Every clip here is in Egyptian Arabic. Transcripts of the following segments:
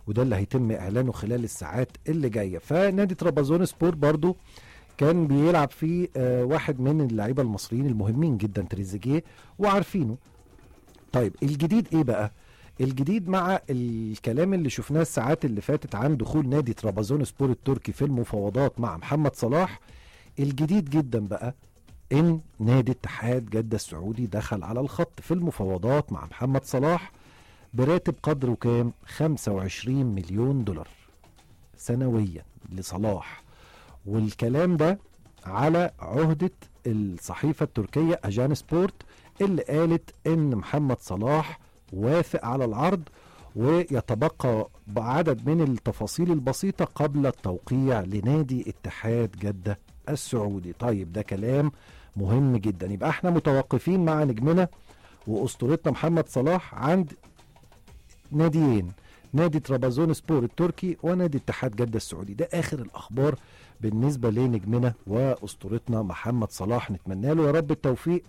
وده اللي هيتم اعلانه خلال الساعات اللي جايه فنادي ترابزون سبور برضو كان بيلعب فيه آه واحد من اللعيبه المصريين المهمين جدا تريزيجيه وعارفينه طيب الجديد ايه بقى الجديد مع الكلام اللي شفناه الساعات اللي فاتت عن دخول نادي ترابزون سبور التركي في المفاوضات مع محمد صلاح الجديد جدا بقى ان نادي اتحاد جده السعودي دخل على الخط في المفاوضات مع محمد صلاح براتب قدره كام 25 مليون دولار سنويا لصلاح والكلام ده على عهدة الصحيفة التركية أجان سبورت اللي قالت إن محمد صلاح وافق على العرض ويتبقى بعدد من التفاصيل البسيطة قبل التوقيع لنادي اتحاد جدة السعودي طيب ده كلام مهم جدا يبقى احنا متوقفين مع نجمنا واسطورتنا محمد صلاح عند ناديين نادي ترابزون سبور التركي ونادي اتحاد جدة السعودي ده اخر الاخبار بالنسبة لنجمنا واسطورتنا محمد صلاح نتمنى له يا رب التوفيق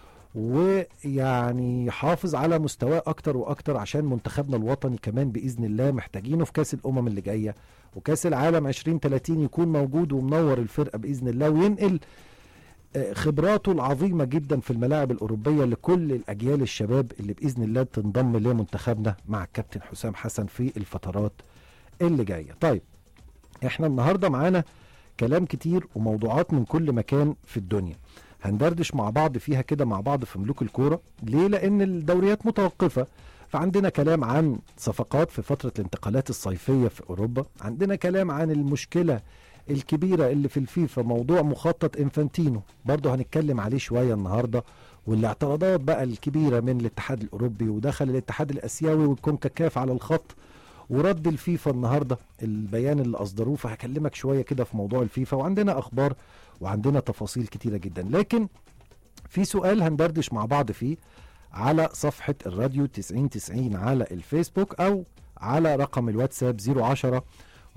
ويعني يحافظ على مستواه اكتر واكتر عشان منتخبنا الوطني كمان باذن الله محتاجينه في كاس الامم اللي جايه وكاس العالم 2030 يكون موجود ومنور الفرقه باذن الله وينقل خبراته العظيمة جدا في الملاعب الأوروبية لكل الأجيال الشباب اللي بإذن الله تنضم لمنتخبنا مع الكابتن حسام حسن في الفترات اللي جاية طيب احنا النهاردة معانا كلام كتير وموضوعات من كل مكان في الدنيا هندردش مع بعض فيها كده مع بعض في ملوك الكورة ليه لأن الدوريات متوقفة فعندنا كلام عن صفقات في فترة الانتقالات الصيفية في أوروبا عندنا كلام عن المشكلة الكبيرة اللي في الفيفا موضوع مخطط انفانتينو برضه هنتكلم عليه شوية النهاردة والاعتراضات بقى الكبيرة من الاتحاد الأوروبي ودخل الاتحاد الأسيوي والكونكاكاف على الخط ورد الفيفا النهاردة البيان اللي أصدروه فهكلمك شوية كده في موضوع الفيفا وعندنا أخبار وعندنا تفاصيل كتيرة جدا لكن في سؤال هندردش مع بعض فيه على صفحة الراديو 9090 على الفيسبوك أو على رقم الواتساب 010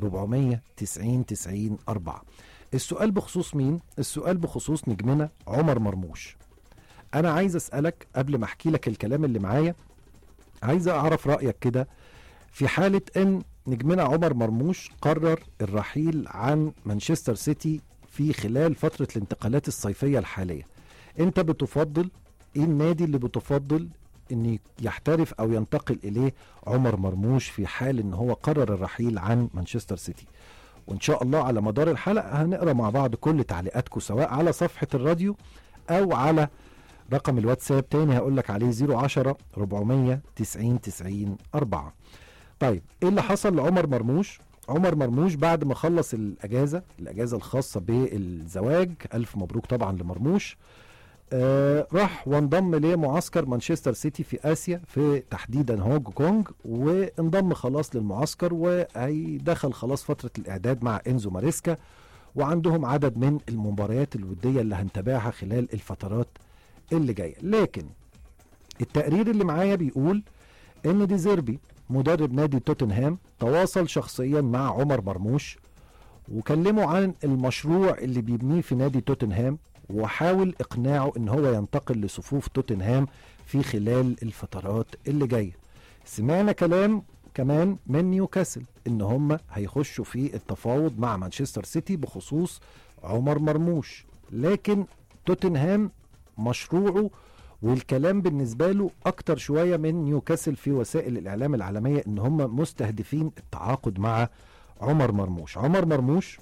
490 90 4 السؤال بخصوص مين؟ السؤال بخصوص نجمنا عمر مرموش أنا عايز أسألك قبل ما أحكي لك الكلام اللي معايا عايز أعرف رأيك كده في حالة أن نجمنا عمر مرموش قرر الرحيل عن مانشستر سيتي في خلال فترة الانتقالات الصيفية الحالية أنت بتفضل إيه النادي اللي بتفضل ان يحترف او ينتقل اليه عمر مرموش في حال ان هو قرر الرحيل عن مانشستر سيتي وان شاء الله على مدار الحلقه هنقرا مع بعض كل تعليقاتكم سواء على صفحه الراديو او على رقم الواتساب تاني هقول لك عليه 010 490 90 4 طيب ايه اللي حصل لعمر مرموش عمر مرموش بعد ما خلص الاجازه الاجازه الخاصه بالزواج الف مبروك طبعا لمرموش آه راح وانضم لمعسكر مانشستر سيتي في اسيا في تحديدا هونج كونج وانضم خلاص للمعسكر وهيدخل خلاص فتره الاعداد مع انزو ماريسكا وعندهم عدد من المباريات الوديه اللي هنتابعها خلال الفترات اللي جايه لكن التقرير اللي معايا بيقول ان ديزيربي مدرب نادي توتنهام تواصل شخصيا مع عمر مرموش وكلمه عن المشروع اللي بيبنيه في نادي توتنهام وحاول اقناعه ان هو ينتقل لصفوف توتنهام في خلال الفترات اللي جايه سمعنا كلام كمان من نيوكاسل ان هم هيخشوا في التفاوض مع مانشستر سيتي بخصوص عمر مرموش لكن توتنهام مشروعه والكلام بالنسبة له أكتر شوية من نيوكاسل في وسائل الإعلام العالمية إن هم مستهدفين التعاقد مع عمر مرموش عمر مرموش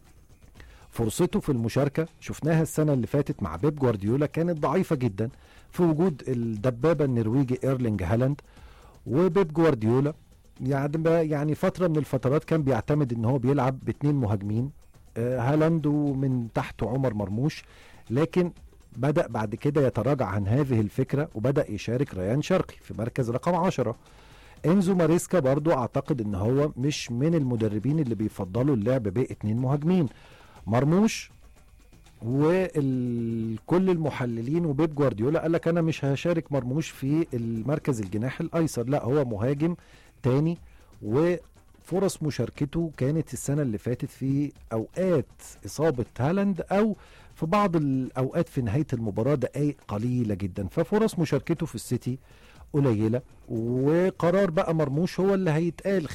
فرصته في المشاركه شفناها السنه اللي فاتت مع بيب جوارديولا كانت ضعيفه جدا في وجود الدبابه النرويجي ايرلينج هالاند وبيب جوارديولا يعني يعني فتره من الفترات كان بيعتمد ان هو بيلعب باثنين مهاجمين هالاند ومن تحته عمر مرموش لكن بدا بعد كده يتراجع عن هذه الفكره وبدا يشارك ريان شرقي في مركز رقم 10 انزو ماريسكا برضو اعتقد ان هو مش من المدربين اللي بيفضلوا اللعب باثنين مهاجمين مرموش وكل المحللين وبيب جوارديولا قال لك انا مش هشارك مرموش في المركز الجناح الايسر لا هو مهاجم تاني وفرص مشاركته كانت السنه اللي فاتت في اوقات اصابه هالاند او في بعض الاوقات في نهايه المباراه دقائق قليله جدا ففرص مشاركته في السيتي قليله وقرار بقى مرموش هو اللي هيتقال